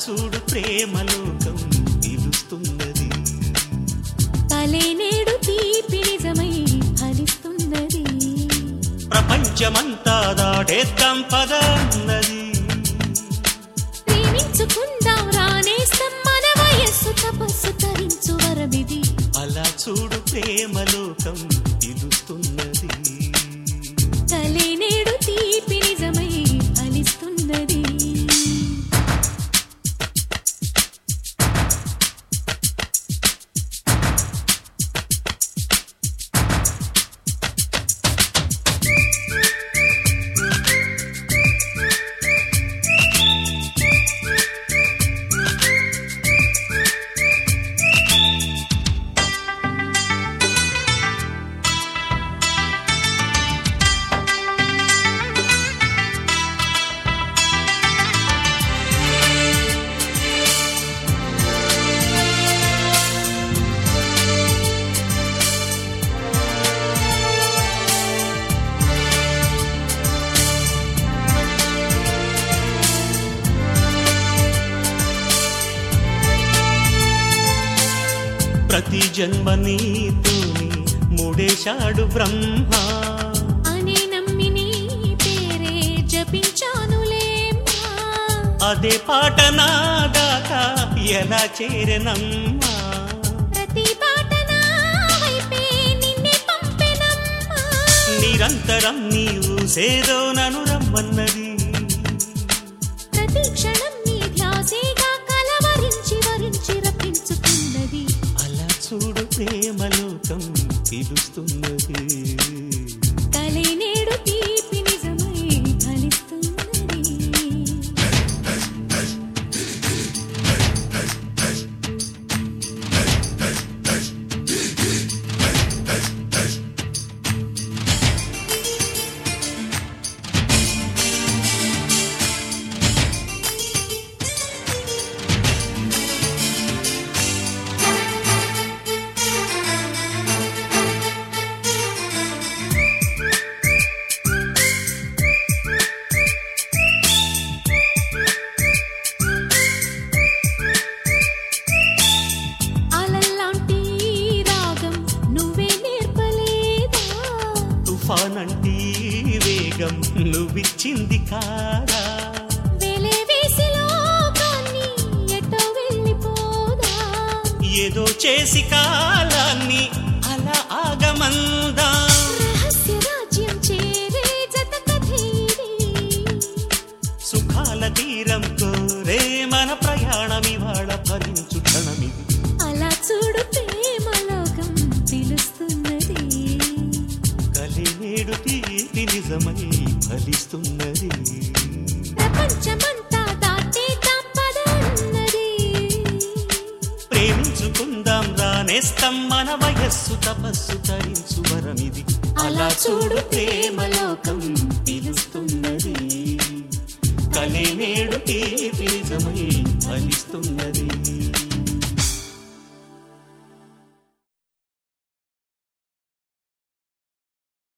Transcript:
చూడు ప్రేమలోకం పిలుస్తున్నది కలే నేడు తీపి నిజమై ఫలిస్తున్నది ప్రపంచమంతా దాటేద్దాం పదన్నది ప్రేమించుకుందాం రానేస్తాం మన వయస్సు తపస్సు తరించు వరమిది అలా చూడు ప్రేమలోకం పిలుస్తున్నది కలే నేడు తీపి నిజమై ఫలిస్తున్నది ప్రతి జన్మ నీతోని మూడేశాడు బ్రహ్మ అనే నమ్మి నీ పేరే జపించానులేమ్మా అదే పాట నా దాకా ఎలా చేరనమ్మా ప్రతి పాట నా వైపే నిన్నే పంపెనమ్మా నిరంతరం నీవు సేదో నను రమ్మన్నది ప్రతి క్షణం నీ ధ్యాసేగా కలవరించి వరించి రప్పించుకున్నది అలా చూడు ప్రేమలోకం పిలుస్తున్నది కలే నేడు తీపి నిజమై ఫలిస్తున్నది అలల్లాంటి రాగం నువ్వే నేర్పలేదా తుఫాన్ అంటే వేగం నువ్విచ్చింది కాదా వెలే వేసి లోకాన్ని ఎటో వెళ్ళిపోదా ఏదో చేసి కాలాన్ని అలా ఆగమందా రహస్య రాజ్యం చేరే జత కథేది సుఖాల తీరం కోరే మన ప్రయాణం ఇవాళ భరించు క్షణమిది అలా చూడు ప్రేమ లోకం పిలుస్తున్నది కలినేడు తీపి నిజమై ఫలిస్తున్నది ప్రపంచమంతా దాటేద్దాం పద అన్నది ప్రేమించుకుందాం రానేస్తాం మన వయస్సు తపస్సు తరించు వరమిది అలా చూడు ప్రేమలోకం పిలుస్తున్నది కలినేడు తీపి నిజమై